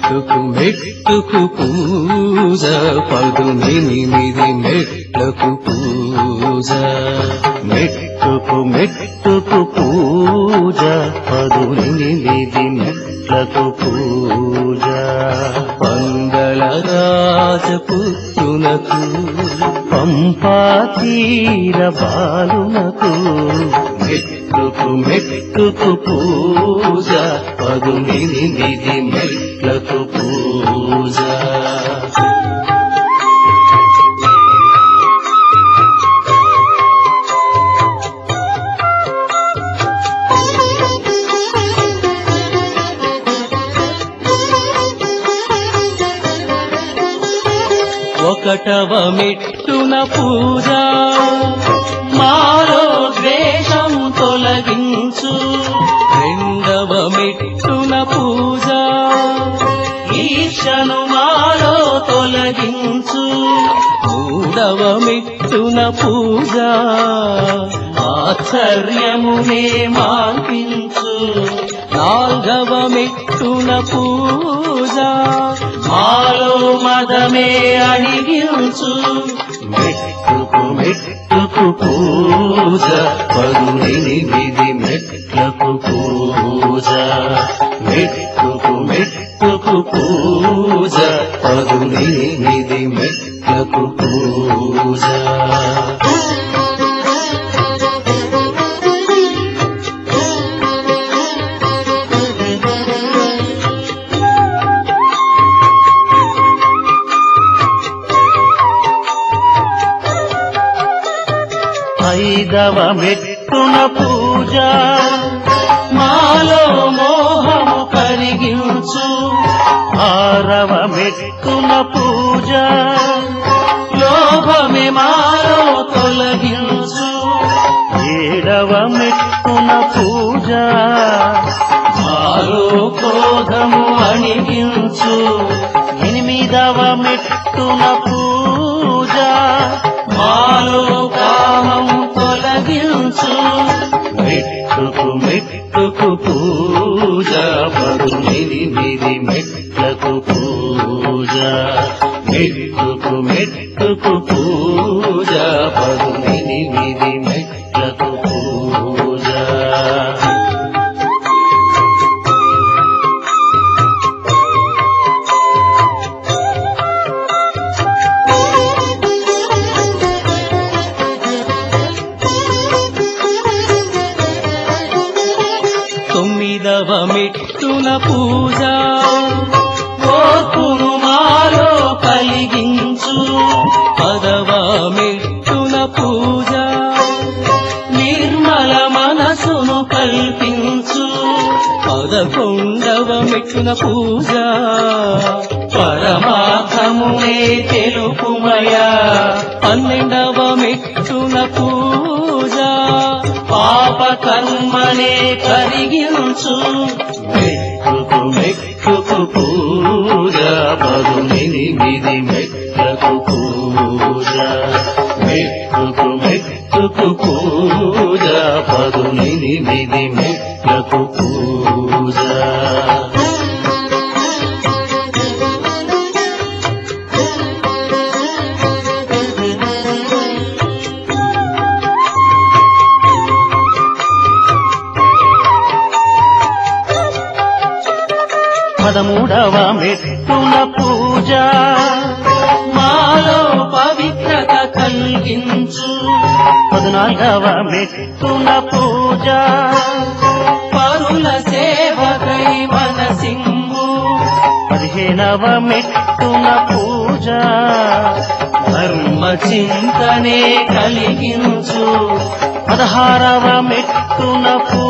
మెట్టుకు మెట్టుకు పూజ పదునెనిమిది మెట్లకు పూజ మెట్టుకు మెట్టుకు పూజ పదునెనిమిది మెట్లకు పూజ పందల రాజపుత్రునకు పంపా తీర బాలునకు మెట్టుకు మెట్టుకు పూజ పదునెనిమిది మెట్లకు పూజ ఒకటవ మెట్టున పూజ మాలో ద్వేషం తొలగించు రెండవ మెట్టున పూజ ఈశను మాలో తొలగించు మూడవ మెట్టున పూజ ఆశ్చర్యమునే మాన్పించు నాల్గవ మెట్టున పూజ మాలో మదమే అడిగించు మెట్టుకు మెట్టుకు పూజ పదునెనిమిది మెట్లకు పూజ మెట్టుకు మెట్టుకు పూజ పదునెనిమిది మెట్లకు పూజ ఐదవ మెట్టున పూజ మాలో మోహము కరిగించు ఆరవ మెట్టున పూజ లోభమే మాలో తొలగించు ఏడవ మెట్టున పూజ మాలో క్రోధము అణిగించు ఎనిమిదవ మెట్టున పూజ మాలో కామం తొలగించు మెట్టుకు మెట్టుకు పూజ పదునెనిమిది మెట్లకు పూజ మెట్టుకు మెట్టుకు పూజ పదునెనిమిది మెట్లకు పూజ తొమ్మిదవ మెట్టున పూజ ఓర్పును మాలో కలిగించు పదవ మెట్టున పూజ నిర్మల మనసును కల్పించు పదకొండవ మెట్టున పూజ పరమార్థమునే తెలుపుమయా పన్నెండవ మెట్టున పూజ పాప కర్మనే కరిగించు మెట్టుకు మెట్టుకు పూజ పదునెనిమిది మెట్లకు పూజ మెట్టుకు మెట్టుకు పూజ పదునెనిమిది మెట్లకు పూజ పదమూడవ మెట్టున పూజ మాలో పవిత్రత కలిగించు పద్నాలుగవ మెట్టున పూజ పరుల సేవకై మనసింగు పదిహేనవ మెట్టున పూజ ధర్మ చింతనే కలిగించు పదహారవ మెట్టున పూజ